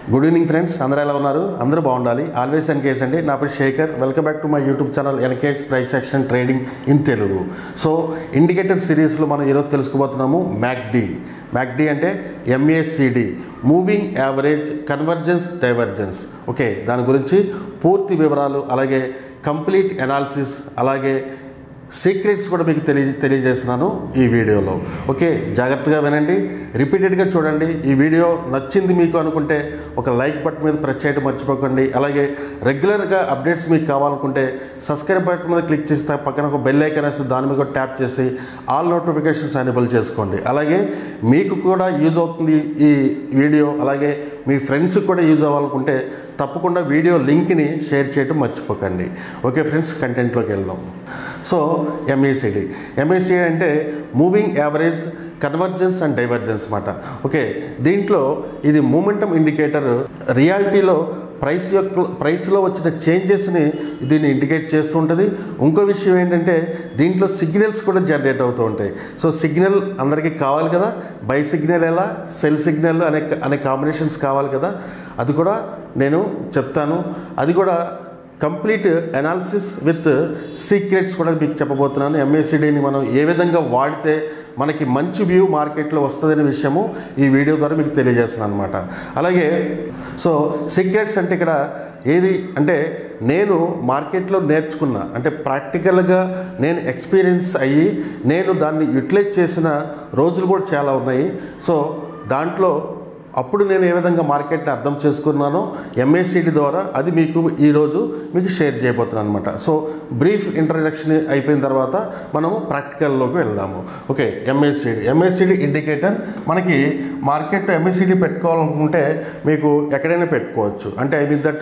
good evening friends అందరూ ఎలా ఉన్నారు అందరూ బాగుండాలి ఆల్వేస్ ఎన్కేస్ అండి నా పేరు Shekhar welcome back to my YouTube channel ఎన్కేస్ price action trading in Telugu so indicator సిరీస్లో మనం ఈరోజు తెలుసుకోబోతున్నాము మ్యాక్డి మ్యాక్డి అంటే MACD moving average convergence divergence okay దాని గురించి పూర్తి వివరాలు అలాగే కంప్లీట్ అనాలిసిస్ అలాగే సీక్రెట్స్ కూడా మీకు తెలియ తెలియజేస్తున్నాను ఈ వీడియోలో ఓకే జాగ్రత్తగా వినండి రిపీటెడ్గా చూడండి ఈ వీడియో నచ్చింది మీకు అనుకుంటే ఒక లైక్ బటన్ మీద ప్రెస్ చేయడం మర్చిపోకండి అలాగే రెగ్యులర్గా అప్డేట్స్ మీకు కావాలనుకుంటే సబ్స్క్రైబ్ బటన్ మీద క్లిక్ చేస్తే పక్కన ఒక బెల్ ఐకన్ వేసి దాని మీద ట్యాప్ చేసి ఆల్ నోటిఫికేషన్స్ ఎనేబుల్ చేసుకోండి అలాగే మీకు కూడా యూజ్ అవుతుంది ఈ వీడియో అలాగే మీ ఫ్రెండ్స్కి కూడా యూజ్ అవ్వాలనుకుంటే తప్పకుండా వీడియో లింక్ని షేర్ చేయడం మర్చిపోకండి ఓకే ఫ్రెండ్స్ కంటెంట్లోకి వెళ్దాం సో ఎంఏసిడి ఎంఏసిడి అంటే moving average convergence and divergence మాట ఓకే దీంట్లో ఇది మూమెంటం ఇండికేటర్ రియాలిటీలో ప్రైస్ యొక్క ప్రైస్లో వచ్చిన చేంజెస్ని దీన్ని ఇండికేట్ చేస్తూ ఉంటుంది ఇంకో విషయం ఏంటంటే దీంట్లో సిగ్నల్స్ కూడా జనరేట్ అవుతూ ఉంటాయి సో సిగ్నల్ అందరికీ కావాలి కదా బై సిగ్నల్ ఎలా సెల్ సిగ్నల్ అనే అనే కాంబినేషన్స్ కావాలి కదా అది కూడా నేను చెప్తాను అది కూడా కంప్లీట్ అనాలిసిస్ విత్ సీక్రెట్స్ కూడా మీకు చెప్పబోతున్నాను ఎంఏసిడిని మనం ఏ విధంగా వాడితే మనకి మంచి వ్యూ మార్కెట్లో వస్తుందనే విషయము ఈ వీడియో ద్వారా మీకు తెలియజేస్తున్నాను అనమాట అలాగే సో సీక్రెట్స్ అంటే ఇక్కడ ఏది అంటే నేను మార్కెట్లో నేర్చుకున్న అంటే ప్రాక్టికల్గా నేను ఎక్స్పీరియన్స్ అయ్యి నేను దాన్ని యూటిలైజ్ చేసిన రోజులు కూడా చాలా ఉన్నాయి సో దాంట్లో అప్పుడు నేను ఏ విధంగా మార్కెట్ని అర్థం చేసుకున్నానో ఎంఏసిడి ద్వారా అది మీకు ఈరోజు మీకు షేర్ చేయబోతున్నాను అనమాట సో బ్రీఫ్ ఇంట్రడక్షన్ అయిపోయిన తర్వాత మనము ప్రాక్టికల్లోకి వెళ్దాము ఓకే ఎంఏసిడి ఎంఏసిడి ఇండికేటర్ మనకి మార్కెట్ ఎంఏసిడి పెట్టుకోవాలనుకుంటే మీకు ఎక్కడైనా పెట్టుకోవచ్చు అంటే ఐ మీన్ దట్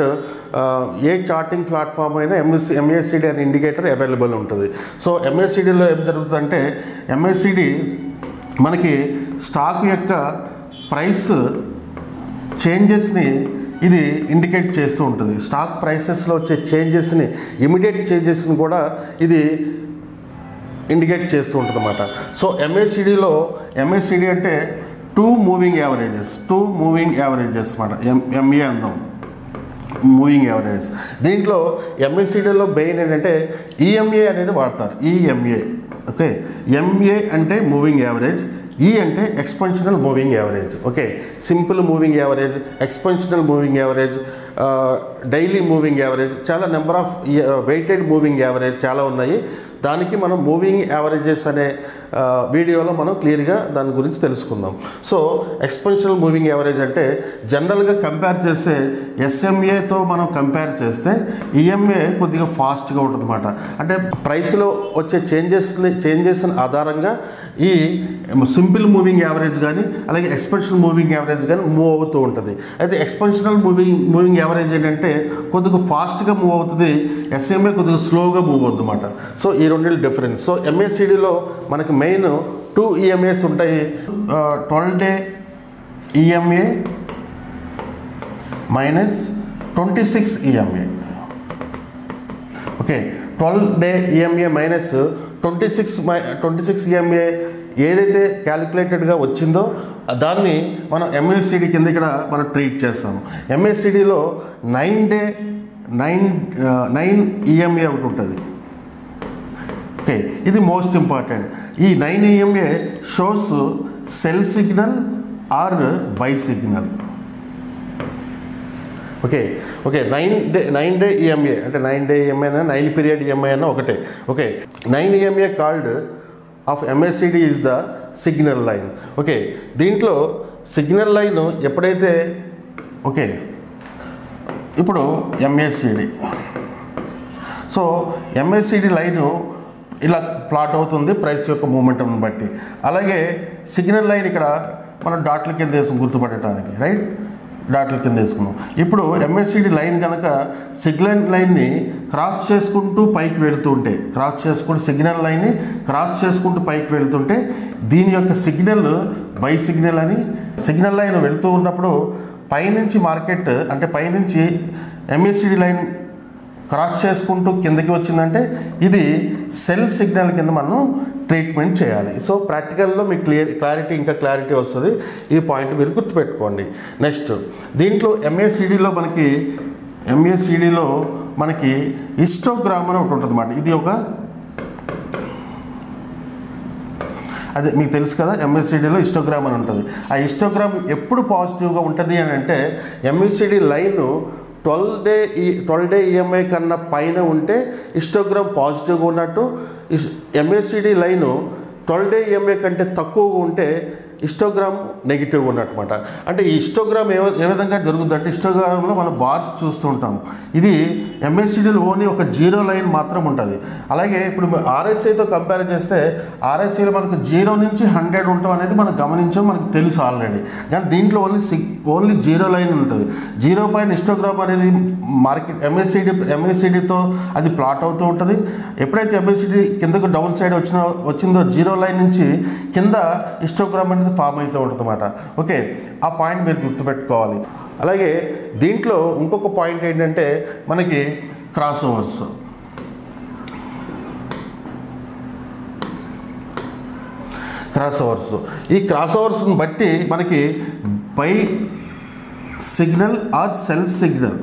ఏ చార్టింగ్ ప్లాట్ఫామ్ అయినా ఎంఎస్ ఎంఏసిడి అనే ఇండికేటర్ అవైలబుల్ ఉంటుంది సో ఎంఏసిడిలో ఏం జరుగుతుందంటే ఎంఏసిడి మనకి స్టాక్ యొక్క ప్రైస్ చేంజెస్ని ఇది ఇండికేట్ చేస్తూ ఉంటుంది స్టాక్ ప్రైసెస్లో వచ్చే చేంజెస్ని ఇమీడియట్ చేంజెస్ని కూడా ఇది ఇండికేట్ చేస్తూ ఉంటుంది అన్నమాట సో ఎంఏసిడిలో ఎంఏసిడి అంటే two moving averages two moving averages అనమాట ఎం ఎంఏ అందాం మూవింగ్ యావరేజ్ దీంట్లో ఎంఏసిడిలో మెయిన్ ఏంటంటే ఈఎంఏ అనేది వాడతారు ఈఎంఏ ఓకే ఎంఏ అంటే మూవింగ్ యావరేజ్ ఈ అంటే exponential moving average okay simple moving average exponential moving average daily moving average చాలా number of weighted moving average చాలా ఉన్నాయి దానికి మనం మూవింగ్ యావరేజెస్ అనే వీడియోలో మనం క్లియర్గా దాని గురించి తెలుసుకుందాం సో ఎక్స్పెన్షనల్ మూవింగ్ యావరేజ్ అంటే జనరల్గా కంపేర్ చేస్తే ఎస్ఎంఏతో మనం కంపేర్ చేస్తే ఈఎంఏ కొద్దిగా ఫాస్ట్గా ఉంటుంది అనమాట అంటే ప్రైస్లో వచ్చే చేంజెస్ని చేంజెస్ ఆధారంగా ఈ సింపుల్ మూవింగ్ యావరేజ్ కానీ అలాగే ఎక్స్పెన్షనల్ మూవింగ్ యావరేజ్ కానీ మూవ్ అవుతూ ఉంటుంది అయితే ఎక్స్పెన్షనల్ మూవింగ్ మూవింగ్ యావరేజ్ ఏంటంటే కొద్దిగా ఫాస్ట్గా మూవ్ అవుతుంది ఎస్ఎంఏ కొద్దిగా స్లోగా మూవ్ అవుతుంది అనమాట సో ఈ రెండింటి డిఫరెన్స్ సో ఎంఏసిడిలో మనకి మెయిన్ టూ ఈఎంఏస్ ఉంటాయి twelve day EMA minus twenty six EMA okay twelve day EMA minus twenty six my twenty six EMA ఏదైతే క్యాలిక్యులేటెడ్గా వచ్చిందో దాన్ని మనం ఎంఏసిడి కింద ఇక్కడ మనం ట్రీట్ చేస్తాము ఎంఏసిడిలో nine day nine nine EMA ఒకటి ఉంటుంది ఓకే ఇది మోస్ట్ ఇంపార్టెంట్ ఈ nine EMA shows sell signal or buy signal okay okay nine day nine day EMA అంటే నైన్ డే ఈఎంఐ అయినా నైన్ పీరియడ్ ఈఎంఐ అయినా ఒకటే okay nine EMA called of MACD is the signal line okay దీంట్లో signal line ఎప్పుడైతే okay ఇప్పుడు MACD so MACD line ఇలా plot అవుతుంది price యొక్క మూమెంటం బట్టి అలాగే సిగ్నల్ లైన్ ఇక్కడ మనం డాట్ల కింద వేసుకుని గుర్తుపట్టడానికి రైట్ డాట్ల కింద వేసుకున్నాం ఇప్పుడు ఎంఎస్సిడి లైన్ కనుక సిగ్నల్ లైన్ని క్రాస్ చేసుకుంటూ పైకి వెళ్తుంటే క్రాస్ చేసుకుంటూ సిగ్నల్ లైన్ని క్రాస్ చేసుకుంటూ పైకి వెళ్తుంటే దీని యొక్క సిగ్నల్ బై సిగ్నల్ అని సిగ్నల్ లైన్ వెళ్తూ ఉన్నప్పుడు పైనుంచి మార్కెట్ అంటే పైనుంచి ఎంఎస్సిడి లైన్ క్రాస్ చేసుకుంటూ కిందకి వచ్చిందంటే ఇది సెల్ సిగ్నల్ కింద మనం ట్రీట్మెంట్ చేయాలి సో ప్రాక్టికల్లో మీకు క్లియర్ క్లారిటీ ఇంకా క్లారిటీ వస్తుంది ఈ పాయింట్ మీరు గుర్తుపెట్టుకోండి నెక్స్ట్ దీంట్లో ఎంఏసిడిలో మనకి ఎంఏసిడిలో మనకి ఇస్టోగ్రామ్ అని ఒకటి ఉంటుంది అన్నమాట ఇది ఒక అదే మీకు తెలుసు కదా ఎంఎస్సిడిలో ఇస్టోగ్రామ్ అని ఉంటుంది ఆ ఇస్టోగ్రామ్ ఎప్పుడు పాజిటివ్గా ఉంటుంది అని అంటే MACD line twelve day E twelve day EMI కన్నా పైన ఉంటే ఇస్టోగ్రామ్ పాజిటివ్గా ఉన్నట్టు MACD line twelve day EMI కంటే తక్కువగా ఉంటే ఇస్టోగ్రామ్ నెగిటివ్గా ఉన్నట్టమాట అంటే ఈ ఇస్టోగ్రామ్ ఏ ఏ విధంగా జరుగుతుందంటే ఇస్టోగ్రామ్లో మనం బార్స్ చూస్తూ ఉంటాం ఇది ఎంఎస్సిడిలో ఓన్లీ ఒక జీరో లైన్ మాత్రం ఉంటుంది అలాగే ఇప్పుడు ఆర్ఎస్ఐతో కంపేర్ చేస్తే ఆర్ఎస్ఐలో మనకు జీరో నుంచి హండ్రెడ్ ఉండటం అనేది మనం గమనించాం మనకు తెలుసు ఆల్రెడీ కానీ దీంట్లో ఓన్లీ సిక్ ఓన్లీ జీరో లైన్ ఉంటుంది జీరో పైన ఇస్టోగ్రామ్ అనేది మార్కెట్ ఎంఎస్సిడి ఎంఎస్సిడితో అది ప్లాట్ అవుతూ ఉంటుంది ఎప్పుడైతే ఎంఎస్సిడి కిందకు డౌన్ సైడ్ వచ్చిన వచ్చిందో జీరో లైన్ నుంచి కింద ఇస్టోగ్రామ్ అనేది ఫామ్ అవుతూ ఉంటుంది అన్నమాట ఓకే ఆ పాయింట్ మీరు గుర్తుపెట్టుకోవాలి అలాగే దీంట్లో ఇంకొక పాయింట్ ఏంటంటే మనకి క్రాస్ ఓవర్స్ క్రాస్ ఓవర్స్ ఈ క్రాస్ ఓవర్స్ని బట్టి మనకి buy signal or sell signal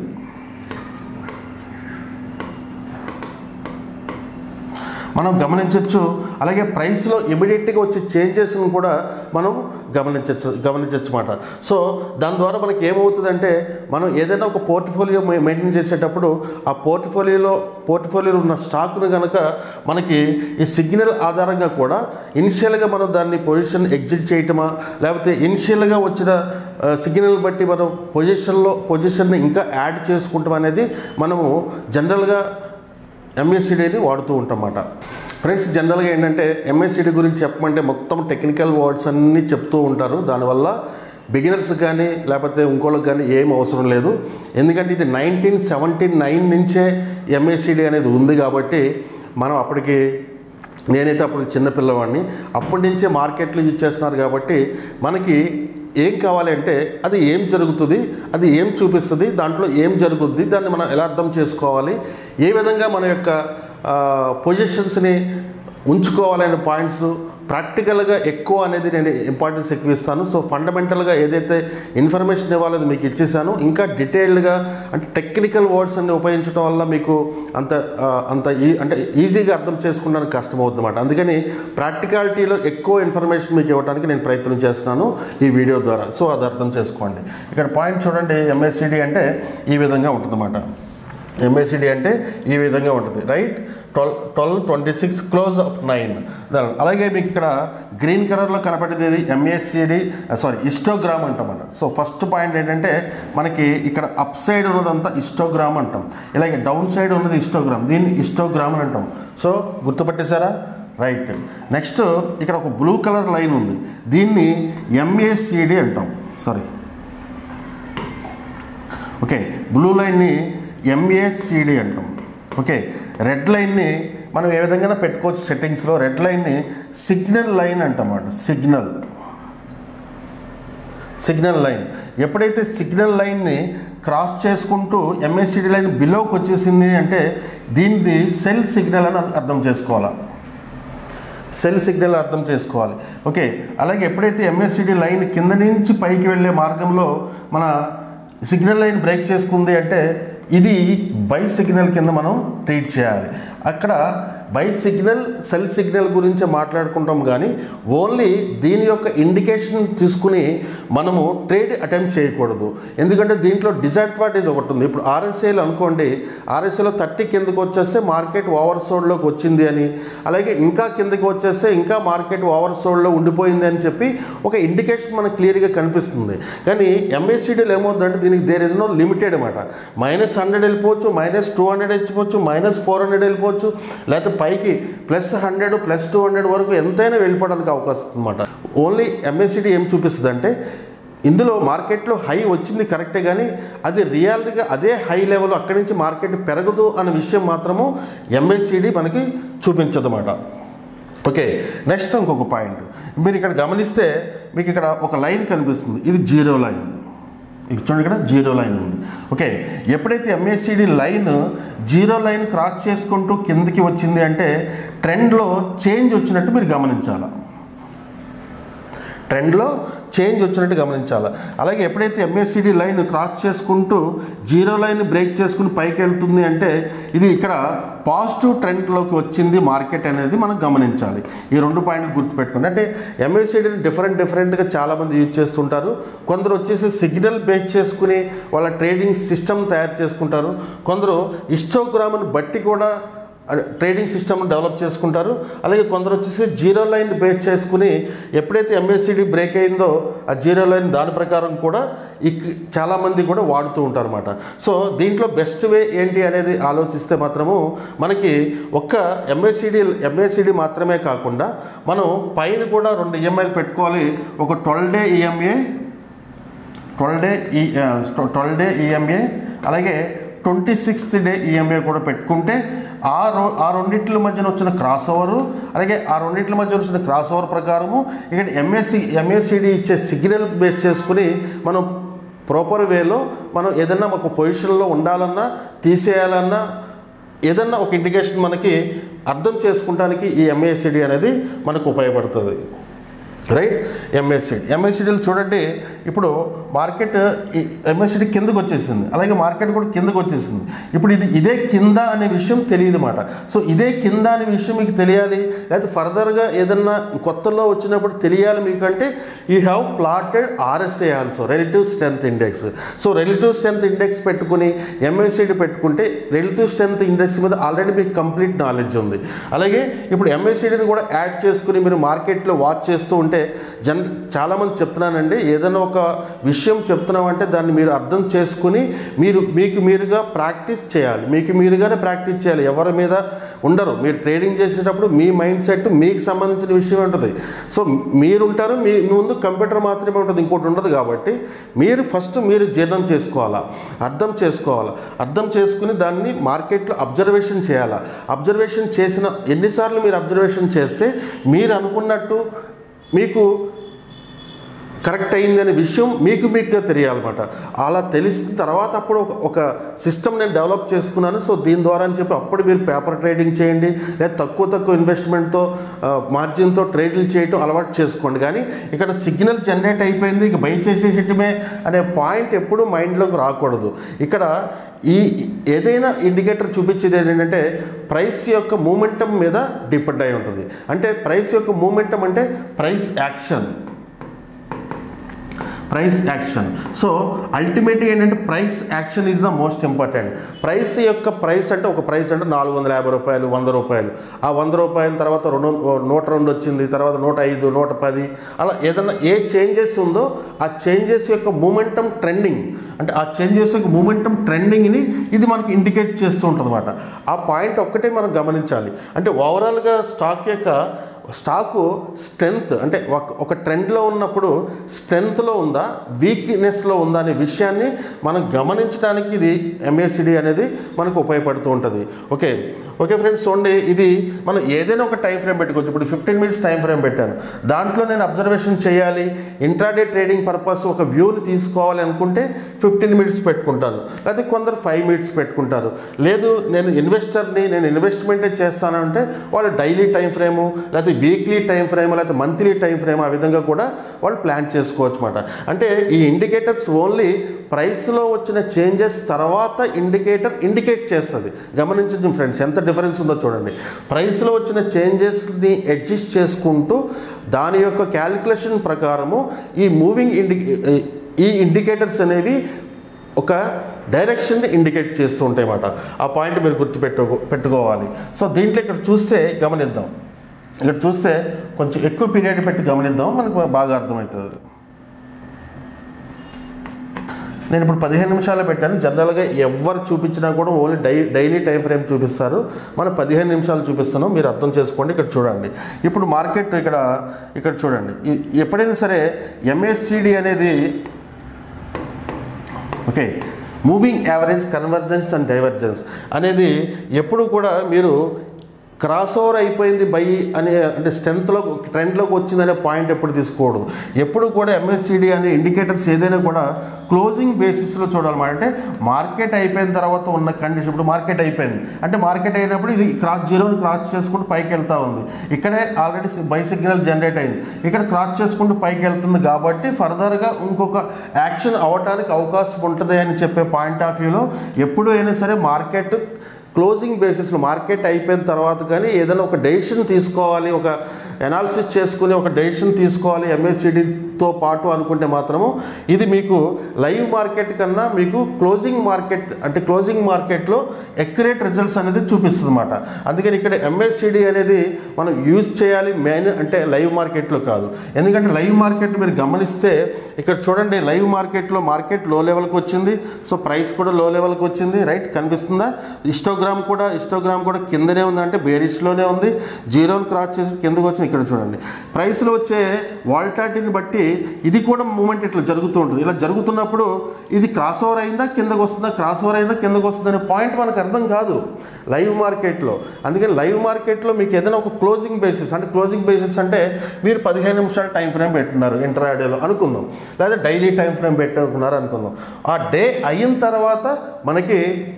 మనం గమనించవచ్చు అలాగే ప్రైస్లో ఇమీడియట్గా వచ్చే చేంజెస్ని కూడా మనం గమనించవచ్చు గమనించవచ్చు మాట సో దాని ద్వారా మనకి ఏమవుతుందంటే మనం ఏదైనా ఒక పోర్ట్ఫోలియో మెయింటైన్ చేసేటప్పుడు ఆ పోర్ట్ఫోలియోలో పోర్ట్ఫోలియోలో ఉన్న స్టాక్ను కనుక మనకి ఈ సిగ్నల్ ఆధారంగా కూడా ఇనిషియల్గా మనం దాన్ని పొజిషన్ ఎగ్జిట్ చేయటమా లేకపోతే ఇనిషియల్గా వచ్చిన సిగ్నల్ బట్టి మనం పొజిషన్లో పొజిషన్ని ఇంకా యాడ్ చేసుకుంటాం అనేది మనము జనరల్గా ఎంఎస్సిడిని వాడుతూ ఉంటామన్నమాట ఫ్రెండ్స్ జనరల్గా ఏంటంటే ఎంఎస్సిడి గురించి చెప్పమంటే మొత్తం టెక్నికల్ వర్డ్స్ అన్నీ చెప్తూ ఉంటారు దానివల్ల బిగినర్స్ కానీ లేకపోతే ఇంకోళ్ళకి కానీ ఏం అవసరం లేదు ఎందుకంటే ఇది నైన్టీన్ సెవెంటీ నైన్ నుంచే ఎంఎస్సిడి అనేది ఉంది కాబట్టి మనం అప్పటికి నేనైతే అప్పుడు చిన్నపిల్లవాడిని అప్పటి నుంచే మార్కెట్లో యూజ్ చేస్తున్నారు కాబట్టి మనకి ఏం కావాలి అంటే అది ఏం జరుగుతుంది అది ఏం చూపిస్తుంది దాంట్లో ఏం జరుగుద్ది దాన్ని మనం ఎలా అర్థం చేసుకోవాలి ఏ విధంగా మన యొక్క పొజిషన్స్ని ఉంచుకోవాలనే పాయింట్స్ ప్రాక్టికల్గా ఎక్కువ అనేది నేను ఇంపార్టెన్స్ ఎక్కువ ఇస్తాను సో ఫండమెంటల్గా ఏదైతే ఇన్ఫర్మేషన్ ఇవ్వాలో అది మీకు ఇచ్చేసాను ఇంకా డీటెయిల్డ్గా అంటే టెక్నికల్ వర్డ్స్ అన్ని ఉపయోగించడం వల్ల మీకు అంత ఆ, అంత ఈ అంటే ఈజీగా అర్థం చేసుకోవడానికి కష్టమవుతుంది అన్నమాట అందుకని ప్రాక్టికాలిటీలో ఎక్కువ ఇన్ఫర్మేషన్ మీకు ఇవ్వడానికి నేను ప్రయత్నం చేస్తున్నాను ఈ వీడియో ద్వారా సో అది అర్థం చేసుకోండి ఇక్కడ పాయింట్ చూడండి ఎంఎస్సిడి అంటే ఈ విధంగా ఉంటుందన్నమాట ఎంఎస్సిడి అంటే ఈ విధంగా ఉంటుంది right twelve twelve twenty six close of nine అలాగే మీకు ఇక్కడ గ్రీన్ కలర్లో కనపడేది ఎంఎస్సిడి సారీ ఇస్టోగ్రామ్ అంటామన్నమాట సో ఫస్ట్ పాయింట్ ఏంటంటే మనకి ఇక్కడ అప్ సైడ్ ఉన్నదంతా ఇస్టోగ్రామ్ అంటాం ఇలాగే డౌన్ సైడ్ ఉన్నది ఇస్టోగ్రామ్ దీన్ని ఇస్టోగ్రామ్ అని అంటాం సో గుర్తుపట్టేశారా రైట్ నెక్స్ట్ ఇక్కడ ఒక బ్లూ కలర్ లైన్ ఉంది దీన్ని ఎంఏసిడి అంటాం సారీ ఓకే బ్లూ లైన్ని ఎంఏసిడి అంటాం ఓకే రెడ్ లైన్ని మనం ఏ విధంగా పెట్టుకోవచ్చు సెట్టింగ్స్లో రెడ్ లైన్ని సిగ్నల్ లైన్ అంటామాట సిగ్నల్ సిగ్నల్ లైన్ ఎప్పుడైతే సిగ్నల్ లైన్ని క్రాస్ చేసుకుంటూ ఎంఎస్సిడి లైన్ బిలోకి వచ్చేసింది అంటే దీన్ని సెల్ సిగ్నల్ అని అర్థం చేసుకోవాలి సెల్ సిగ్నల్ అర్థం చేసుకోవాలి ఓకే అలాగే ఎప్పుడైతే ఎంఎస్సిడి లైన్ కింద నుంచి పైకి వెళ్ళే మార్గంలో మన సిగ్నల్ లైన్ బ్రేక్ చేసుకుంది అంటే ఇది బై సిగ్నల్ కింద మనం ట్రీట్ చేయాలి అక్కడ బై సిగ్నల్ సెల్ సిగ్నల్ గురించి మాట్లాడుకుంటాం కానీ ఓన్లీ దీని యొక్క ఇండికేషన్ తీసుకుని మనము ట్రేడ్ అటెంప్ట్ చేయకూడదు ఎందుకంటే దీంట్లో డిసడ్వాంటేజ్ ఒకటి ఉంది ఇప్పుడు ఆర్ఎస్ఐలు అనుకోండి ఆర్ఎస్ఐలో థర్టీ కిందకి వచ్చేస్తే మార్కెట్ ఓవర్ సోల్డ్లోకి వచ్చింది అని అలాగే ఇంకా కిందకి వచ్చేస్తే ఇంకా మార్కెట్ ఓవర్ సోల్డ్లో ఉండిపోయింది అని చెప్పి ఒక ఇండికేషన్ మనకు క్లియర్గా కనిపిస్తుంది కానీ ఎంఎస్సిడీలు ఏమవుతుందంటే దీనికి దేర్ ఇస్ నో లిమిటెడ్ అనమాట మైనస్ హండ్రెడ్ వెళ్ళిపోవచ్చు మైనస్ టూ హండ్రెడ్ వెళ్ళిపోవచ్చు మైనస్ ఫోర్ హండ్రెడ్ వెళ్ళిపోవచ్చు లేకపోతే పైకి plus hundred plus two hundred వరకు ఎంతైనా వెళ్ళిపోవడానికి అవకాశం అనమాట ఓన్లీ ఎంఎస్సిడి ఏం చూపిస్తుంది అంటే ఇందులో మార్కెట్లో హై వచ్చింది కరెక్టే కానీ అది రియాలిటీగా అదే హై లెవెల్ అక్కడి నుంచి మార్కెట్ పెరగదు అనే విషయం మాత్రము ఎంఎస్సిడి మనకి చూపించదు అన్నమాట ఓకే నెక్స్ట్ ఇంకొక పాయింట్ మీరు ఇక్కడ గమనిస్తే మీకు ఇక్కడ ఒక లైన్ కనిపిస్తుంది ఇది జీరో లైన్ ఇక్కడ చూడండి ఇక్కడ జీరో లైన్ ఉంది ఓకే ఎప్పుడైతే MACD line zero line cross చేసుకుంటూ కిందకి వచ్చింది అంటే ట్రెండ్లో చేంజ్ వచ్చినట్టు మీరు గమనించాలి ట్రెండ్లో చేంజ్ వచ్చినట్టు గమనించాలి అలాగే ఎప్పుడైతే ఎంఎస్సిడి లైన్ క్రాస్ చేసుకుంటూ జీరో లైన్ బ్రేక్ చేసుకుని పైకి వెళ్తుంది అంటే ఇది ఇక్కడ పాజిటివ్ ట్రెండ్లోకి వచ్చింది మార్కెట్ అనేది మనం గమనించాలి ఈ రెండు పాయింట్లు గుర్తుపెట్టుకోండి అంటే ఎంఎస్సిడిని డిఫరెంట్ డిఫరెంట్గా చాలామంది యూజ్ చేస్తుంటారు కొందరు వచ్చేసి సిగ్నల్ బేస్ చేసుకుని వాళ్ళ ట్రేడింగ్ సిస్టమ్ తయారు చేసుకుంటారు కొందరు ఇస్టోగ్రామ్ని బట్టి కూడా ట్రేడింగ్ సిస్టమ్ డెవలప్ చేసుకుంటారు అలాగే కొందరు వచ్చేసి జీరో లైన్ బేస్ చేసుకుని ఎప్పుడైతే ఎంఎస్సిడి బ్రేక్ అయిందో ఆ జీరో లైన్ దాని ప్రకారం కూడా ఇక్ చాలామంది కూడా వాడుతూ ఉంటారు అనమాట సో దీంట్లో బెస్ట్ వే ఏంటి అనేది ఆలోచిస్తే మాత్రము మనకి ఒక్క ఎంఎస్సిడి ఎంఎస్సిడి మాత్రమే కాకుండా మనం పైన కూడా రెండు ఈఎంఐలు పెట్టుకోవాలి ఒక twelve day EMA twelve day E twelve day EMA అలాగే ట్వంటీ సిక్స్త్ డే ఈఎంఏ కూడా పెట్టుకుంటే ఆ రో ఆ రెండింటి మధ్యన వచ్చిన క్రాస్ ఓవరు అలాగే ఆ రెండింటి మధ్య వచ్చిన క్రాస్ ఓవర్ ప్రకారము ఇక్కడ ఎంఎస్సి ఎంఎస్సిడి ఇచ్చే సిగ్నల్ బేస్ చేసుకుని మనం ప్రాపర్ వేలో మనం ఏదన్నా ఒక పొజిషన్లో ఉండాలన్నా తీసేయాలన్నా ఏదన్నా ఒక ఇండికేషన్ మనకి అర్థం చేసుకుంటానికి ఈ ఎంఏసిడి అనేది మనకు ఉపయోగపడుతుంది రైట్ ఎంఎస్సిడి ఎంఎస్సిడీలు చూడండి ఇప్పుడు మార్కెట్ ఎంఎస్సిడి కిందకు వచ్చేసింది అలాగే మార్కెట్ కూడా కిందకు వచ్చేసింది ఇప్పుడు ఇది ఇదే కింద అనే విషయం తెలియదు మాట సో ఇదే కింద అనే విషయం మీకు తెలియాలి లేకపోతే ఫర్దర్గా ఏదన్నా కొత్తలో వచ్చినప్పుడు తెలియాలి మీకు అంటే you have plotted RSA also relative strength index so relative strength index పెట్టుకుని ఎంఎస్సిడి పెట్టుకుంటే రిలేటివ్ స్ట్రెంత్ ఇండెక్స్ మీద ఆల్రెడీ మీకు కంప్లీట్ నాలెడ్జ్ ఉంది అలాగే ఇప్పుడు ఎంఎస్సిడిని కూడా యాడ్ చేసుకుని మీరు మార్కెట్లో వాచ్ చేస్తూ ఉంటే జన్ చాలామంది చెప్తున్నానండి ఏదైనా ఒక విషయం చెప్తున్నామంటే దాన్ని మీరు అర్థం చేసుకుని మీరు మీకు మీరుగా ప్రాక్టీస్ చేయాలి మీకు మీరుగానే ప్రాక్టీస్ చేయాలి ఎవరి మీద ఉండరు మీరు ట్రేడింగ్ చేసేటప్పుడు మీ మైండ్ సెట్ మీకు సంబంధించిన విషయం ఉంటుంది సో మీరు ఉంటారు మీ మీ ముందు కంప్యూటర్ మాత్రమే ఉంటుంది ఇంకోటి ఉండదు కాబట్టి మీరు ఫస్ట్ మీరు జీర్ణం చేసుకోవాలా అర్థం చేసుకోవాలా అర్థం చేసుకుని దాన్ని మార్కెట్లో అబ్జర్వేషన్ చేయాలా అబ్జర్వేషన్ చేసిన ఎన్నిసార్లు మీరు అబ్జర్వేషన్ చేస్తే మీరు అనుకున్నట్టు మీకు కరెక్ట్ అయింది అనే విషయం మీకు మీకుగా తెలియాలన్నమాట అలా తెలిసిన తర్వాత అప్పుడు ఒక ఒక సిస్టమ్ నేను డెవలప్ చేసుకున్నాను సో దీని ద్వారా అని చెప్పి అప్పుడు మీరు పేపర్ ట్రేడింగ్ చేయండి లేదా తక్కువ తక్కువ ఇన్వెస్ట్మెంట్తో మార్జిన్తో ట్రేడ్లు చేయటం అలవాటు చేసుకోండి కానీ ఇక్కడ సిగ్నల్ జనరేట్ అయిపోయింది ఇక బై చేసేయటమే అనే పాయింట్ ఎప్పుడు మైండ్లోకి రాకూడదు ఇక్కడ ఈ ఏదైనా ఇండికేటర్ చూపించేది ఏంటంటే ప్రైస్ యొక్క మూమెంటం మీద డిపెండ్ అయి ఉంటుంది అంటే ప్రైస్ యొక్క మూమెంటం అంటే price action price action so అల్టిమేట్గా ఏంటంటే price action is the most important price యొక్క ప్రైస్ అంటే ఒక ప్రైస్ అంటే నాలుగు వందల యాభై రూపాయలు వంద రూపాయలు ఆ వంద రూపాయల తర్వాత రెండు నూట రెండు వచ్చింది తర్వాత నూట ఐదు నూట పది అలా ఏదన్నా ఏ చేంజెస్ ఉందో ఆ చేంజెస్ యొక్క మూమెంటం ట్రెండింగ్ అంటే ఆ చేంజెస్ యొక్క మూమెంటం ట్రెండింగ్ని ఇది మనకి ఇండికేట్ చేస్తూ ఉంటుంది అనమాట ఆ పాయింట్ ఒక్కటే మనం గమనించాలి అంటే ఓవరాల్గా స్టాక్ యొక్క స్టాకు స్ట్రెంగ్త్ అంటే ఒక ఒక ట్రెండ్లో ఉన్నప్పుడు స్ట్రెంగ్త్లో ఉందా వీక్నెస్లో ఉందా అనే విషయాన్ని మనం గమనించడానికి ఇది ఎంఏసిడి అనేది మనకు ఉపయోగపడుతూ ఉంటుంది ఓకే ఓకే ఫ్రెండ్స్ చూడండి ఇది మనం ఏదైనా ఒక టైం ఫ్రేమ్ పెట్టుకోవచ్చు ఇప్పుడు ఫిఫ్టీన్ మినిట్స్ టైం ఫ్రేమ్ పెట్టాను దాంట్లో నేను అబ్జర్వేషన్ చేయాలి ఇంట్రాడే ట్రేడింగ్ పర్పస్ ఒక వ్యూని తీసుకోవాలి అనుకుంటే ఫిఫ్టీన్ మినిట్స్ పెట్టుకుంటాను లేకపోతే కొందరు ఫైవ్ మినిట్స్ పెట్టుకుంటారు లేదు నేను ఇన్వెస్టర్ని నేను ఇన్వెస్ట్మెంటే చేస్తానంటే వాళ్ళు డైలీ టైం ఫ్రేము లేకపోతే వీక్లీ టైం ఫ్రేమ్ లేకపోతే మంత్లీ టైం ఫ్రేమ్ ఆ విధంగా కూడా వాళ్ళు ప్లాన్ చేసుకోవచ్చు అనమాట అంటే ఈ ఇండికేటర్స్ ఓన్లీ ప్రైస్లో వచ్చిన చేంజెస్ తర్వాత ఇండికేటర్ ఇండికేట్ చేస్తుంది గమనించండి ఫ్రెండ్స్ ఎంత డిఫరెన్స్ ఉందో చూడండి ప్రైస్లో వచ్చిన చేంజెస్ని అడ్జస్ట్ చేసుకుంటూ దాని యొక్క క్యాలిక్యులేషన్ ప్రకారము ఈ మూవింగ్ ఇండి ఈ ఇండికేటర్స్ అనేవి ఒక డైరెక్షన్ని ఇండికేట్ చేస్తూ ఉంటాయి అన్నమాట ఆ పాయింట్ మీరు గుర్తుపెట్టు పెట్టుకోవాలి సో దీంట్లో ఇక్కడ చూస్తే గమనిద్దాం ఇక్కడ చూస్తే కొంచెం ఎక్కువ పీరియడ్ పెట్టి గమనిద్దాం మనకు బాగా అర్థమవుతుంది నేను ఇప్పుడు పదిహేను నిమిషాలు పెట్టాను జనరల్గా ఎవరు చూపించినా కూడా ఓన్లీ డై డైలీ టైం ఫ్రేమ్ చూపిస్తారు మనం పదిహేను నిమిషాలు చూపిస్తున్నాం మీరు అర్థం చేసుకోండి ఇక్కడ చూడండి ఇప్పుడు మార్కెట్ ఇక్కడ ఇక్కడ చూడండి ఈ- ఎప్పుడైనా సరే ఎంఎస్సిడి అనేది okay moving average convergence and divergence అనేది ఎప్పుడు కూడా మీరు క్రాస్ ఓవర్ అయిపోయింది బై అనే అంటే స్ట్రెంత్లో ట్రెండ్లోకి వచ్చిందనే పాయింట్ ఎప్పుడు తీసుకోకూడదు ఎప్పుడు కూడా ఎంఎస్సిడి అనే ఇండికేటర్స్ ఏదైనా కూడా క్లోజింగ్ బేసిస్లో చూడాలన్నమాట అంటే మార్కెట్ అయిపోయిన తర్వాత ఉన్న కండిషన్ ఇప్పుడు మార్కెట్ అయిపోయింది అంటే మార్కెట్ అయినప్పుడు ఇది క్రాస్ జీరోని క్రాస్ చేసుకుంటూ పైకి వెళ్తూ ఉంది ఇక్కడే ఆల్రెడీ బై సిగ్నల్ జనరేట్ అయింది ఇక్కడ క్రాస్ చేసుకుంటూ పైకి వెళ్తుంది కాబట్టి ఫర్దర్గా ఇంకొక యాక్షన్ అవ్వటానికి అవకాశం ఉంటుంది అని చెప్పే పాయింట్ ఆఫ్ వ్యూలో ఎప్పుడు అయినా సరే మార్కెట్ క్లోజింగ్ బేసిస్లో మార్కెట్ అయిపోయిన తర్వాత కానీ ఏదైనా ఒక డెసిషన్ తీసుకోవాలి ఒక అనాలిసిస్ చేసుకుని ఒక డెసిషన్ తీసుకోవాలి ఎంఎస్సిడితో పాటు అనుకుంటే మాత్రము ఇది మీకు లైవ్ మార్కెట్ కన్నా మీకు క్లోజింగ్ మార్కెట్ అంటే క్లోజింగ్ మార్కెట్లో ఎక్యురేట్ రిజల్ట్స్ అనేది చూపిస్తుంది అనమాట అందుకని ఇక్కడ ఎంఎస్సిడి అనేది మనం యూజ్ చేయాలి మెయిన్ అంటే లైవ్ మార్కెట్లో కాదు ఎందుకంటే లైవ్ మార్కెట్ మీరు గమనిస్తే ఇక్కడ చూడండి లైవ్ మార్కెట్లో మార్కెట్ లో లెవెల్కి వచ్చింది సో ప్రైస్ కూడా లో లెవెల్కి వచ్చింది రైట్ కనిపిస్తుందా ఇస్టోగ్రామ్ కూడా ఇస్టోగ్రామ్ కూడా కిందనే ఉంది అంటే బేరిష్లోనే ఉంది జీరోని క్రాస్ చేసి కిందకు వచ్చింది ఇక్కడ చూడండి ప్రైస్లో వచ్చే వాల్టాటిని బట్టి ఇది కూడా మూమెంట్ ఇట్లా జరుగుతూ ఉంటుంది ఇలా జరుగుతున్నప్పుడు ఇది క్రాస్ ఓవర్ అయిందా కిందకు వస్తుందా క్రాస్ ఓవర్ అయిందా కిందకు వస్తుందా అనే పాయింట్ మనకు అర్థం కాదు లైవ్ మార్కెట్లో అందుకని లైవ్ మార్కెట్లో మీకు ఏదైనా ఒక క్లోజింగ్ బేసిస్ అంటే క్లోజింగ్ బేసిస్ అంటే మీరు పదిహేను నిమిషాలు టైం ఫ్రేమ్ పెట్టున్నారు ఇంటర్ఆడేలో అనుకుందాం లేదా డైలీ టైం ఫ్రేమ్ పెట్టుకున్నారు అనుకుందాం ఆ డే అయిన తర్వాత మనకి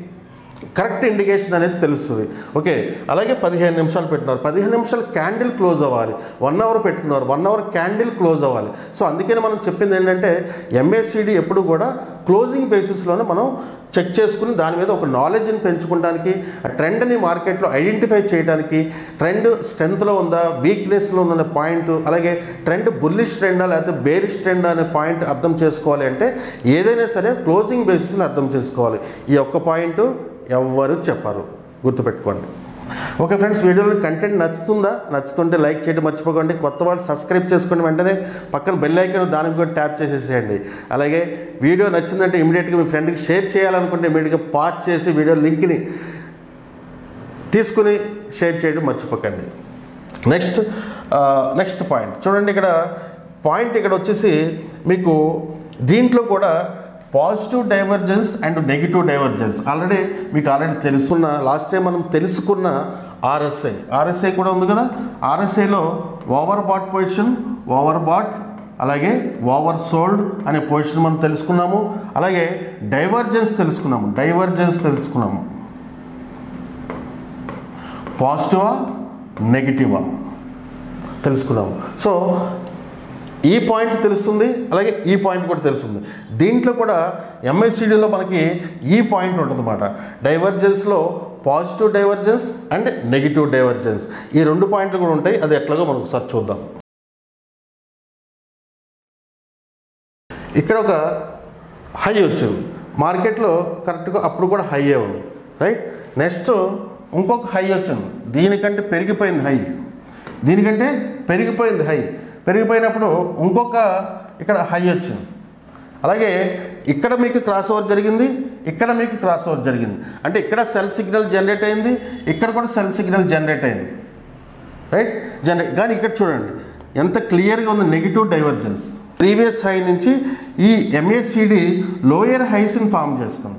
కరెక్ట్ ఇండికేషన్ అనేది తెలుస్తుంది ఓకే అలాగే పదిహేను నిమిషాలు పెట్టినారు పదిహేను నిమిషాలు క్యాండిల్ క్లోజ్ అవ్వాలి వన్ అవర్ పెట్టుకున్నారు వన్ అవర్ క్యాండిల్ క్లోజ్ అవ్వాలి సో అందుకని మనం చెప్పింది ఏంటంటే ఎంఏసిడి ఎప్పుడు కూడా క్లోజింగ్ బేసిస్లోనే మనం చెక్ చేసుకుని దాని మీద ఒక నాలెడ్జ్ని పెంచుకోవడానికి ఆ ట్రెండ్ని మార్కెట్లో ఐడెంటిఫై చేయడానికి ట్రెండ్ స్ట్రెంత్లో ఉందా వీక్నెస్లో ఉందనే పాయింట్ అలాగే ట్రెండ్ బుల్లిష్ ట్రెండా లేకపోతే బేరిష్ ట్రెండ్ అనే పాయింట్ అర్థం చేసుకోవాలి అంటే ఏదైనా సరే క్లోజింగ్ బేసిస్ని అర్థం చేసుకోవాలి ఈ ఒక్క పాయింట్ ఎవ్వరు చెప్పరు గుర్తుపెట్టుకోండి ఓకే ఫ్రెండ్స్ వీడియోలో కంటెంట్ నచ్చుతుందా నచ్చుతుంటే లైక్ చేయడం మర్చిపోకండి కొత్త వాళ్ళు సబ్స్క్రైబ్ చేసుకుని వెంటనే పక్కన బెల్ ఐకాన్ దానికి కూడా ట్యాప్ చేసేసేయండి అలాగే వీడియో నచ్చిందంటే ఇమీడియట్గా మీ ఫ్రెండ్కి షేర్ చేయాలనుకుంటే ఇమీడియట్గా పాజ్ చేసి వీడియో లింక్ని తీసుకుని షేర్ చేయడం మర్చిపోకండి నెక్స్ట్ నెక్స్ట్ పాయింట్ చూడండి ఇక్కడ పాయింట్ ఇక్కడ వచ్చేసి మీకు దీంట్లో కూడా positive divergence and negative divergence already మీకు ఆల్రెడీ తెలుసుకున్న లాస్ట్ టైం మనం తెలుసుకున్న ఆర్ఎస్ఐ ఆర్ఎస్ఐ కూడా ఉంది కదా ఆర్ఎస్ఐలో over bought position over bought అలాగే ఓవర్ సోల్డ్ అనే పొజిషన్ మనం తెలుసుకున్నాము అలాగే డైవర్జెన్స్ తెలుసుకున్నాము డైవర్జెన్స్ తెలుసుకున్నాము పాజిటివా నెగిటివా తెలుసుకున్నాము సో ఈ పాయింట్ తెలుస్తుంది అలాగే ఈ పాయింట్ కూడా తెలుస్తుంది దీంట్లో కూడా ఎంఎస్సిడిలో మనకి ఈ పాయింట్ ఉంటుంది అన్నమాట డైవర్జెన్స్లో positive divergence and negative divergence ఈ రెండు పాయింట్లు కూడా ఉంటాయి అది ఎట్లాగో మనం ఒకసారి చూద్దాం ఇక్కడ ఒక హై వచ్చింది మార్కెట్లో కరెక్ట్గా అప్పుడు కూడా హైయే ఉంది రైట్ నెక్స్ట్ ఇంకొక హై వచ్చింది దీనికంటే పెరిగిపోయింది హై దీనికంటే పెరిగిపోయింది హై పెరిగిపోయినప్పుడు ఇంకొక ఇక్కడ హై వచ్చింది అలాగే ఇక్కడ మీకు క్రాస్ ఓవర్ జరిగింది ఇక్కడ మీకు క్రాస్ ఓవర్ జరిగింది అంటే ఇక్కడ సెల్ సిగ్నల్ జనరేట్ అయింది ఇక్కడ కూడా సెల్ సిగ్నల్ జనరేట్ అయింది రైట్ జనరేట్ కానీ ఇక్కడ చూడండి ఎంత క్లియర్గా ఉంది నెగిటివ్ డైవర్జెన్స్ ప్రీవియస్ హై నుంచి ఈ ఎంఏసిడి లోయర్ హైస్ని ఫామ్ చేస్తుంది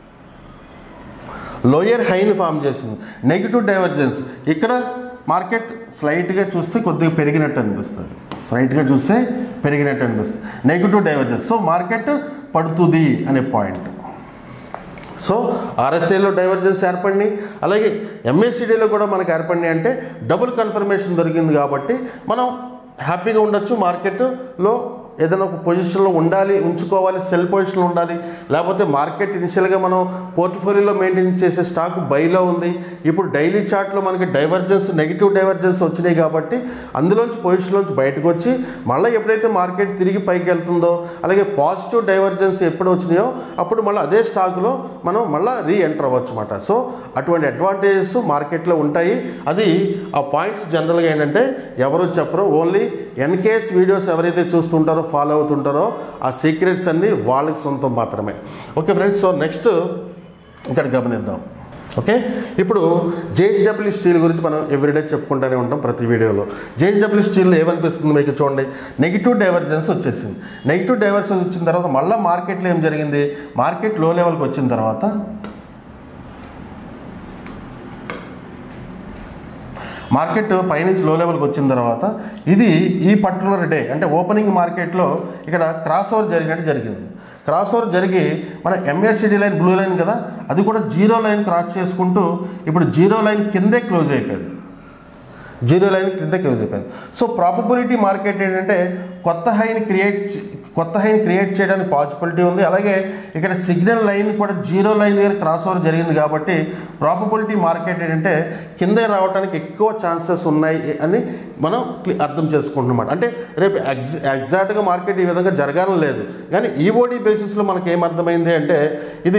లోయర్ హైని ఫామ్ చేస్తుంది నెగిటివ్ డైవర్జెన్స్ ఇక్కడ మార్కెట్ స్లైట్గా చూస్తే కొద్దిగా పెరిగినట్టు అనిపిస్తుంది స్లైట్గా చూస్తే పెరిగినట్టు అనిపిస్తుంది నెగిటివ్ డైవర్జెన్స్ సో మార్కెట్ పడుతుంది అనే పాయింట్ సో ఆర్ఎస్ఏలో డైవర్జెన్స్ ఏర్పడినాయి అలాగే ఎంఎస్సిడీలో కూడా మనకు ఏర్పడినాయి అంటే డబుల్ కన్ఫర్మేషన్ దొరికింది కాబట్టి మనం హ్యాపీగా ఉండొచ్చు మార్కెట్లో ఏదైనా ఒక పొజిషన్లో ఉండాలి ఉంచుకోవాలి సెల్ పొజిషన్లో ఉండాలి లేకపోతే మార్కెట్ ఇనిషియల్గా మనం పోర్ట్ఫోలియోలో మెయింటైన్ చేసే స్టాక్ బైలో ఉంది ఇప్పుడు డైలీ చార్ట్లో మనకి డైవర్జెన్స్ నెగిటివ్ డైవర్జెన్స్ వచ్చినాయి కాబట్టి అందులోంచి పొజిషన్లోంచి బయటకు వచ్చి మళ్ళీ ఎప్పుడైతే మార్కెట్ తిరిగి పైకి వెళ్తుందో అలాగే పాజిటివ్ డైవర్జెన్స్ ఎప్పుడు వచ్చినాయో అప్పుడు మళ్ళీ అదే స్టాక్లో మనం మళ్ళీ రీ ఎంటర్ అవ్వచ్చు అనమాట సో అటువంటి అడ్వాంటేజెస్ మార్కెట్లో ఉంటాయి అది ఆ పాయింట్స్ జనరల్గా ఏంటంటే ఎవరు చెప్పరు ఓన్లీ ఎన్కేఎస్ వీడియోస్ ఎవరైతే చూస్తుంటారో ఫాలో అవుతుంటారో ఆ సీక్రెట్స్ అన్నీ వాళ్ళకి సొంతం మాత్రమే ఓకే ఫ్రెండ్స్ సో నెక్స్ట్ ఇక్కడ గమనిద్దాం ఓకే ఇప్పుడు జేహెచ్డబ్ల్యూ స్టీల్ గురించి మనం ఎవ్రీడే చెప్పుకుంటూనే ఉంటాం ప్రతి వీడియోలో జేహెచ్డబ్ల్యూ స్టీల్లో ఏమనిపిస్తుంది మీకు చూడండి నెగిటివ్ డైవర్జెన్స్ వచ్చేసింది నెగిటివ్ డైవర్జెన్స్ వచ్చిన తర్వాత మళ్ళీ మార్కెట్లో ఏం జరిగింది మార్కెట్ లో లెవెల్కి వచ్చిన తర్వాత మార్కెట్ పైనుంచి లో లెవెల్కి వచ్చిన తర్వాత ఇది ఈ పర్టికులర్ డే అంటే ఓపెనింగ్ మార్కెట్లో ఇక్కడ క్రాస్ ఓవర్ జరిగినట్టు జరిగింది క్రాస్ ఓవర్ జరిగి మన ఎంఎస్సిడి లైన్ బ్లూ లైన్ కదా అది కూడా జీరో లైన్ క్రాస్ చేసుకుంటూ ఇప్పుడు జీరో లైన్ కిందే క్లోజ్ అయిపోయింది జీరో లైన్ కింద క్లోజ్ అయిపోయింది సో ప్రాబబిలిటీ మార్కెట్ ఏంటంటే కొత్త హైని క్రియేట్ చే- కొత్త హైని క్రియేట్ చేయడానికి పాసిబిలిటీ ఉంది అలాగే ఇక్కడ సిగ్నల్ లైన్ కూడా జీరో లైన్ దగ్గర క్రాస్ ఓవర్ జరిగింది కాబట్టి ప్రాబబిలిటీ మార్కెట్ ఏంటంటే కింద రావడానికి ఎక్కువ ఛాన్సెస్ ఉన్నాయి అని మనం క్లి- అర్థం చేసుకుంటున్నమాట అంటే రేపు ఎగ్జ ఎగ్జాక్ట్గా మార్కెట్ ఈ విధంగా జరగాలని లేదు కానీ ఈఓడి బేసిస్లో మనకి ఏమర్థమైంది అంటే ఇది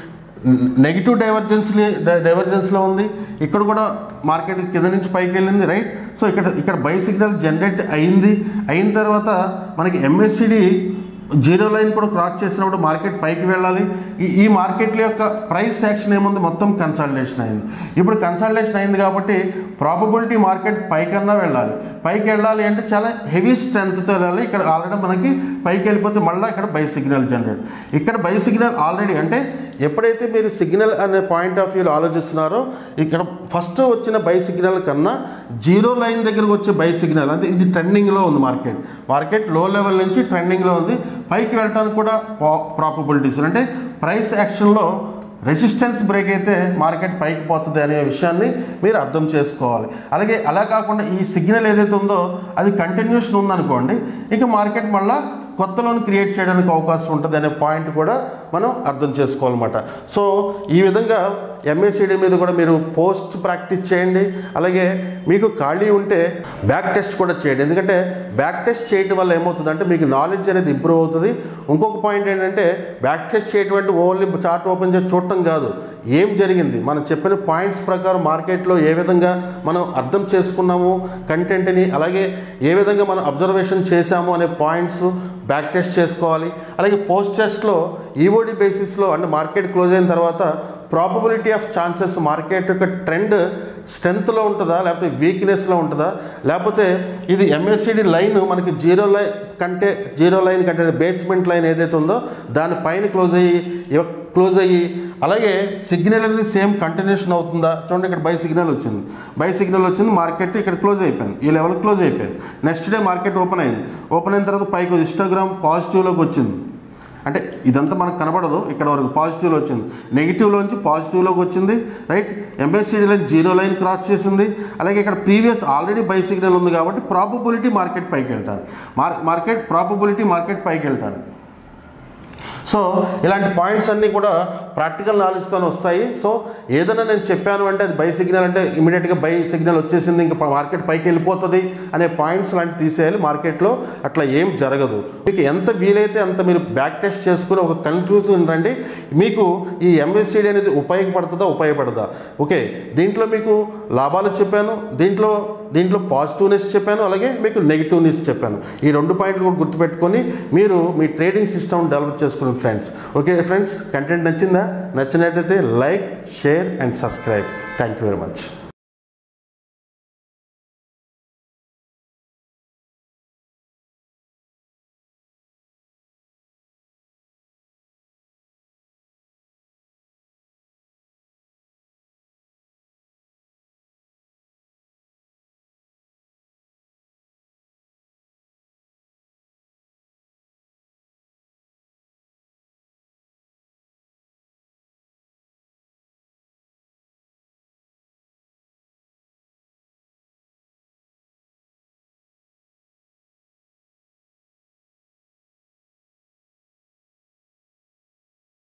నెగిటివ్ డైవర్జెన్స్ డైవర్జెన్స్లో ఉంది ఇక్కడ కూడా మార్కెట్ కింద నుంచి పైకి వెళ్ళింది రైట్ సో ఇక్కడ ఇక్కడ బై సిగ్నల్ జనరేట్ అయింది అయిన తర్వాత మనకి ఎంఎస్సిడి జీరో లైన్ కూడా క్రాస్ చేసినప్పుడు మార్కెట్ పైకి వెళ్ళాలి ఈ ఈ మార్కెట్ల యొక్క ప్రైస్ యాక్షన్ ఏముంది మొత్తం కన్సల్టేషన్ అయింది ఇప్పుడు కన్సల్టేషన్ అయింది కాబట్టి ప్రాబబిలిటీ మార్కెట్ పైకన్నా వెళ్ళాలి పైకి వెళ్ళాలి అంటే చాలా హెవీ స్ట్రెంగ్త్తో వెళ్ళాలి ఇక్కడ ఆల్రెడీ మనకి పైకి వెళ్ళిపోతే మళ్ళీ ఇక్కడ బై సిగ్నల్ జనరేట్ ఇక్కడ బై సిగ్నల్ ఆల్రెడీ అంటే ఎప్పుడైతే మీరు సిగ్నల్ అనే పాయింట్ ఆఫ్ వ్యూలో ఆలోచిస్తున్నారో ఇక్కడ ఫస్ట్ వచ్చిన బై సిగ్నల్ కన్నా జీరో లైన్ దగ్గరకు వచ్చే బై సిగ్నల్ అంటే ఇది ట్రెండింగ్లో ఉంది మార్కెట్ మార్కెట్ లో లెవెల్ నుంచి ట్రెండింగ్లో ఉంది పైకి వెళ్ళడానికి కూడా ప్రాపబిలిటీస్ అంటే ప్రైస్ యాక్షన్లో రెసిస్టెన్స్ బ్రేక్ అయితే మార్కెట్ పైకి పోతుంది అనే విషయాన్ని మీరు అర్థం చేసుకోవాలి అలాగే అలా కాకుండా ఈ సిగ్నల్ ఏదైతే ఉందో అది కంటిన్యూషన్ ఉందనుకోండి ఇక మార్కెట్ మళ్ళీ కొత్త లోన్ క్రియేట్ చేయడానికి అవకాశం ఉంటుంది అనే పాయింట్ కూడా మనం అర్థం చేసుకోవాలన్నమాట సో ఈ విధంగా ఎంఏసిడి మీద కూడా మీరు పోస్ట్ ప్రాక్టీస్ చేయండి అలాగే మీకు ఖాళీ ఉంటే బ్యాక్ టెస్ట్ కూడా చేయండి ఎందుకంటే బ్యాక్ టెస్ట్ చేయడం వల్ల ఏమవుతుందంటే మీకు నాలెడ్జ్ అనేది ఇంప్రూవ్ అవుతుంది ఇంకొక పాయింట్ ఏంటంటే బ్యాక్ టెస్ట్ చేయడం అంటే ఓన్లీ చార్ట్ ఓపెన్ చేసి చూడటం కాదు ఏం జరిగింది మనం చెప్పిన పాయింట్స్ ప్రకారం మార్కెట్లో ఏ విధంగా మనం అర్థం చేసుకున్నాము కంటెంట్ని అలాగే ఏ విధంగా మనం అబ్జర్వేషన్ చేశాము అనే పాయింట్స్ బ్యాక్ టెస్ట్ చేసుకోవాలి అలాగే పోస్ట్ టెస్ట్లో ఈఓడి బేసిస్లో అంటే మార్కెట్ క్లోజ్ అయిన తర్వాత ప్రాబబిలిటీ ఆఫ్ ఛాన్సెస్ మార్కెట్ యొక్క ట్రెండ్ స్ట్రెంత్లో ఉంటుందా లేకపోతే వీక్నెస్లో ఉంటుందా లేకపోతే ఇది ఎంఎస్సిడి లైన్ మనకి జీరో లైన్ కంటే జీరో లైన్ కంటే బేస్మెంట్ లైన్ ఏదైతే ఉందో దానిపైన క్లోజ్ అయ్యి క్లోజ్ అయ్యి అలాగే సిగ్నల్ అనేది సేమ్ కంటిన్యూషన్ అవుతుందా చూడండి ఇక్కడ బై సిగ్నల్ వచ్చింది బై సిగ్నల్ వచ్చింది మార్కెట్ ఇక్కడ క్లోజ్ అయిపోయింది ఈ లెవెల్ క్లోజ్ అయిపోయింది నెక్స్ట్ డే మార్కెట్ ఓపెన్ అయింది ఓపెన్ అయిన తర్వాత పైకి ఇన్స్టాగ్రామ్ పాజిటివ్లోకి వచ్చింది అంటే ఇదంతా మనకు కనబడదు ఇక్కడ వరకు పాజిటివ్లో వచ్చింది నెగిటివ్లోంచి పాజిటివ్లోకి వచ్చింది right MACD line zero line cross చేసింది అలాగే ఇక్కడ ప్రీవియస్ ఆల్రెడీ బై సిగ్నల్ ఉంది కాబట్టి ప్రాబబిలిటీ మార్కెట్ పైకి వెళ్తాను మార్ మార్కెట్ ప్రాబబిలిటీ మార్కెట్ పైకి వెళ్తాను సో ఇలాంటి పాయింట్స్ అన్నీ కూడా ప్రాక్టికల్ నాలెడ్జ్తో వస్తాయి సో ఏదైనా నేను చెప్పాను అంటే అది బై సిగ్నల్ అంటే ఇమీడియట్గా బై సిగ్నల్ వచ్చేసింది ఇంకా మార్కెట్ పైకి వెళ్ళిపోతుంది అనే పాయింట్స్ లాంటి తీసేయాలి మార్కెట్లో అట్లా ఏం జరగదు మీకు ఎంత వీలైతే అంత మీరు బ్యాక్ టెస్ట్ చేసుకుని ఒక కన్క్లూజన్ రండి మీకు ఈ ఎంఎస్సిడి అనేది ఉపయోగపడుతుందా ఉపయోగపడదా ఓకే దీంట్లో మీకు లాభాలు చెప్పాను దీంట్లో దీంట్లో పాజిటివ్నెస్ చెప్పాను అలాగే మీకు నెగిటివ్నెస్ చెప్పాను ఈ రెండు పాయింట్లు కూడా గుర్తుపెట్టుకొని మీరు మీ ట్రేడింగ్ సిస్టమ్ డెవలప్ చేసుకునే ఫ్రెండ్స్ ఓకే ఫ్రెండ్స్ కంటెంట్ నచ్చిందా నచ్చినట్టయితే like share and subscribe thank you very much